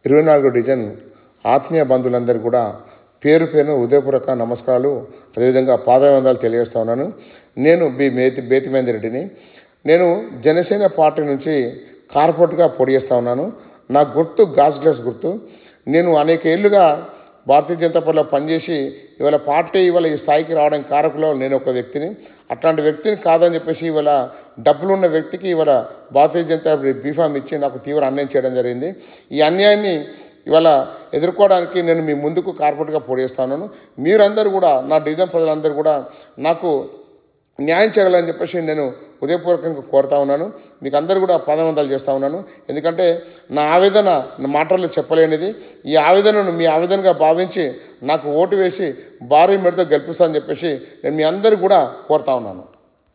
ఇరవై నాలుగో డివిజన్ ఆత్మీయ బంధువులందరూ కూడా పేరు పేరున ఉదయపూర్వక నమస్కారాలు అదేవిధంగా పాదవందాలు తెలియజేస్తా ఉన్నాను నేను బి మేతి బేతిమేంద్ర రెడ్డిని నేను జనసేన పార్టీ నుంచి కార్పొరేట్గా పోటీ చేస్తా ఉన్నాను నా గుర్తు గాజ్ గ్లాస్ గుర్తు నేను అనేక ఏళ్ళుగా భారతీయ జనతా పార్టీలో పనిచేసి ఇవాళ పార్టీ ఇవాళ ఈ స్థాయికి రావడానికి కారకులో నేను ఒక వ్యక్తిని అట్లాంటి వ్యక్తిని కాదని చెప్పేసి ఇవాళ డబ్బులు ఉన్న వ్యక్తికి ఇవాళ భారతీయ జనతా పార్టీ బీఫామ్ ఇచ్చి నాకు తీవ్ర అన్యాయం చేయడం జరిగింది ఈ అన్యాయాన్ని ఇవాళ ఎదుర్కోవడానికి నేను మీ ముందుకు కార్పొరేట్గా పోటీ చేస్తున్నాను మీరందరూ కూడా నా డివిజన్ ప్రజలందరూ కూడా నాకు న్యాయం చేయాలని చెప్పేసి నేను ఉదయపూర్వకంగా కోరుతా ఉన్నాను మీకు అందరూ కూడా పాదవందాలు చేస్తూ ఉన్నాను ఎందుకంటే నా ఆవేదన నా మాటల్లో చెప్పలేనిది ఈ ఆవేదనను మీ ఆవేదనగా భావించి నాకు ఓటు వేసి భారీ మెడతో గెలిపిస్తానని చెప్పేసి నేను మీ అందరూ కూడా కోరుతా ఉన్నాను